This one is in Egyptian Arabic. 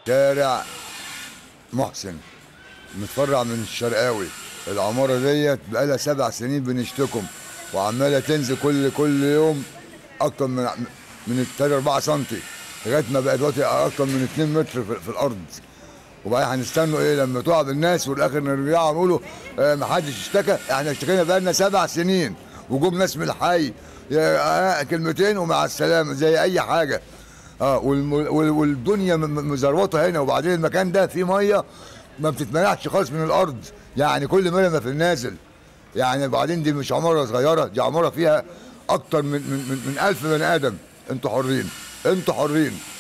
شارع محسن متفرع من الشرقاوي العمارة ديت بقالها سبع سنين بنشتكم وعمالة تنزل كل كل يوم أكتر من من 3 4 سم لغاية ما بقت دلوقتي أكتر من 2 متر في, في الأرض وبعدين هنستنوا ايه لما تقع بالناس والاخر نرجع نقولوا آه ما حدش اشتكى احنا اشتكينا بقالنا سبع سنين وجوم ناس من الحي يا- آه كلمتين ومع السلامه زي اي حاجه اه والم- وال- والدنيا م- م- مزروطه هنا وبعدين المكان ده فيه ميه ما بتتمنعش خالص من الارض يعني كل ملمه في النازل يعني بعدين دي مش عماره صغيره دي عماره فيها اكتر من من من, من 1000 بني ادم انتوا حرين انتوا حرين